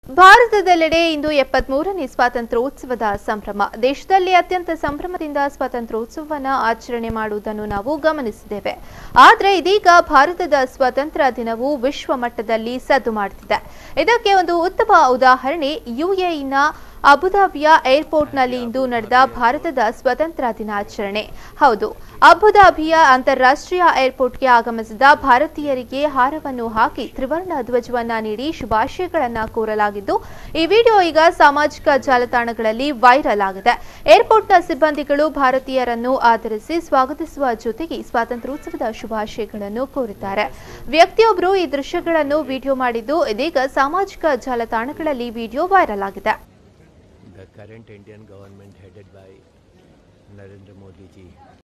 ಭಾರತದೆಲ್ಲೆಡೆ ಇಂದು ಎಪ್ಪತ್ಮೂರನೇ ಸ್ವಾತಂತ್ರ್ಯೋತ್ಸವದ ಸಂಭ್ರಮ ದೇಶದಲ್ಲಿ ಅತ್ಯಂತ ಸಂಭ್ರಮದಿಂದ ಸ್ವಾತಂತ್ರ್ಯೋತ್ಸವವನ್ನು ಆಚರಣೆ ಮಾಡುವುದನ್ನು ನಾವು ಗಮನಿಸಿದ್ದೇವೆ ಆದರೆ ಇದೀಗ ಭಾರತದ ಸ್ವಾತಂತ್ರ್ಯ ದಿನವು ವಿಶ್ವ ಮಟ್ಟದಲ್ಲಿ ಸದ್ದು ಮಾಡುತ್ತಿದೆ ಇದಕ್ಕೆ ಒಂದು ಉತ್ತಮ ಉದಾಹರಣೆ ಯುಎಇನ ಅಬುಧಾಬಿಯ ಏರ್ಪೋರ್ಟ್ನಲ್ಲಿ ಇಂದು ನಡೆದ ಭಾರತದ ಸ್ವಾತಂತ್ರ್ಯ ದಿನಾಚರಣೆ ಹೌದು ಅಬುಧಾಬಿಯ ಅಂತಾರಾಷ್ಟ್ರೀಯ ಏರ್ಪೋರ್ಟ್ಗೆ ಆಗಮಿಸಿದ ಭಾರತೀಯರಿಗೆ ಹಾರವನ್ನು ಹಾಕಿ ತ್ರಿವರ್ಣ ಧ್ವಜವನ್ನ ನೀಡಿ ಶುಭಾಶಯಗಳನ್ನ ಕೋರಲಾಗಿದ್ದು ಈ ವಿಡಿಯೋ ಈಗ ಸಾಮಾಜಿಕ ಜಾಲತಾಣಗಳಲ್ಲಿ ವೈರಲ್ ಆಗಿದೆ ಏರ್ಪೋರ್ಟ್ನ ಸಿಬ್ಬಂದಿಗಳು ಭಾರತೀಯರನ್ನು ಆಧರಿಸಿ ಸ್ವಾಗತಿಸುವ ಜೊತೆಗೆ ಸ್ವಾತಂತ್ರ್ಯೋತ್ಸವದ ಶುಭಾಶಯಗಳನ್ನು ಕೋರಿದ್ದಾರೆ ವ್ಯಕ್ತಿಯೊಬ್ಬರು ಈ ದೃಶ್ಯಗಳನ್ನು ವಿಡಿಯೋ ಮಾಡಿದ್ದು ಇದೀಗ ಸಾಮಾಜಿಕ ಜಾಲತಾಣಗಳಲ್ಲಿ ವಿಡಿಯೋ ವೈರಲ್ ಆಗಿದೆ the current Indian government headed by Narendra Modi ji